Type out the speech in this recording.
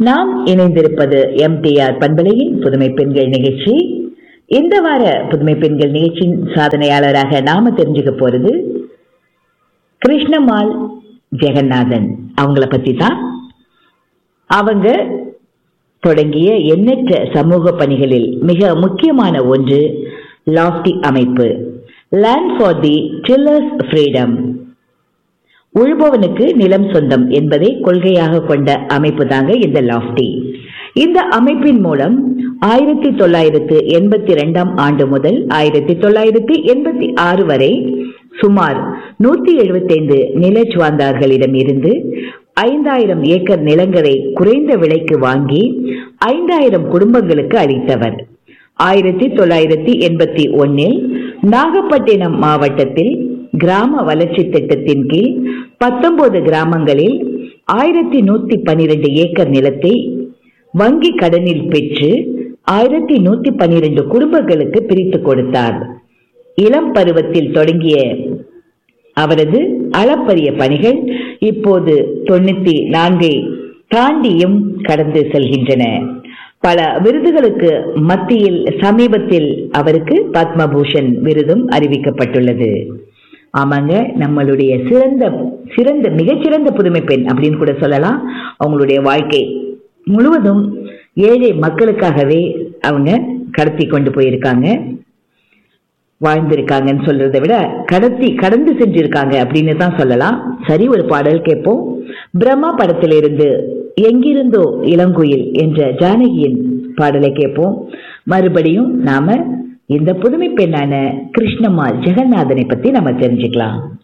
நாம் இணைந்திருப்பது எம்டிஆர் பண்பலையின் புதுமை பெண்கள் நிகழ்ச்சி இந்த வார புதுமை பெண்கள் நிகழ்ச்சியின் சாதனையாளராக நாம தெரிஞ்சுக்க போறது கிருஷ்ணமால் ஜெகநாதன் அவங்கள பத்தி தான் அவங்க தொடங்கிய எண்ணற்ற சமூக பணிகளில் மிக முக்கியமான ஒன்று லாஃப்டி அமைப்பு land for the tillers freedom உழுபவனுக்கு நிலம் சொந்தம் என்பதை கொள்கையாக கொண்ட அமைப்பு தாங்க இந்த லாஃப்டி இந்த அமைப்பின் மூலம் ஆயிரத்தி தொள்ளாயிரத்து எண்பத்தி ரெண்டாம் ஆண்டு முதல் ஆயிரத்தி தொள்ளாயிரத்தி எண்பத்தி ஆறு வரை சுமார் நூத்தி எழுபத்தைந்து நிலச்சுவாந்தார்களிடம் இருந்து ஐந்தாயிரம் ஏக்கர் நிலங்களை குறைந்த விலைக்கு வாங்கி ஐந்தாயிரம் குடும்பங்களுக்கு அளித்தவர் ஆயிரத்தி தொள்ளாயிரத்தி எண்பத்தி ஒன்னில் நாகப்பட்டினம் மாவட்டத்தில் கிராம வளர்ச்சி திட்டத்தின் கீழ் பத்தொன்பது கிராமங்களில் ஆயிரத்தி நூத்தி பனிரெண்டு ஏக்கர் நிலத்தை வங்கி கடனில் பெற்று ஆயிரத்தி நூத்தி பனிரெண்டு குடும்பங்களுக்கு பிரித்து கொடுத்தார் இளம் பருவத்தில் தொடங்கிய அவரது அளப்பரிய பணிகள் இப்போது தொண்ணூத்தி நான்கை தாண்டியும் கடந்து செல்கின்றன பல விருதுகளுக்கு மத்தியில் சமீபத்தில் அவருக்கு பத்மபூஷன் விருதும் அறிவிக்கப்பட்டுள்ளது ஆமாங்க நம்மளுடைய சிறந்த சிறந்த மிகச்சிறந்த புதுமை பெண் அப்படின்னு கூட சொல்லலாம் அவங்களுடைய வாழ்க்கை முழுவதும் ஏழை மக்களுக்காகவே அவங்க கடத்தி கொண்டு போயிருக்காங்க வாழ்ந்திருக்காங்கன்னு சொல்றதை விட கடத்தி கடந்து செஞ்சிருக்காங்க அப்படின்னு தான் சொல்லலாம் சரி ஒரு பாடல் கேட்போம் பிரம்மா படத்திலிருந்து எங்கிருந்தோ இளங்குயில் என்ற ஜானகியின் பாடலை கேட்போம் மறுபடியும் நாம இந்த புதுமை பெண்ணான கிருஷ்ணம்மாள் ஜெகநாதனை பத்தி நம்ம தெரிஞ்சுக்கலாம்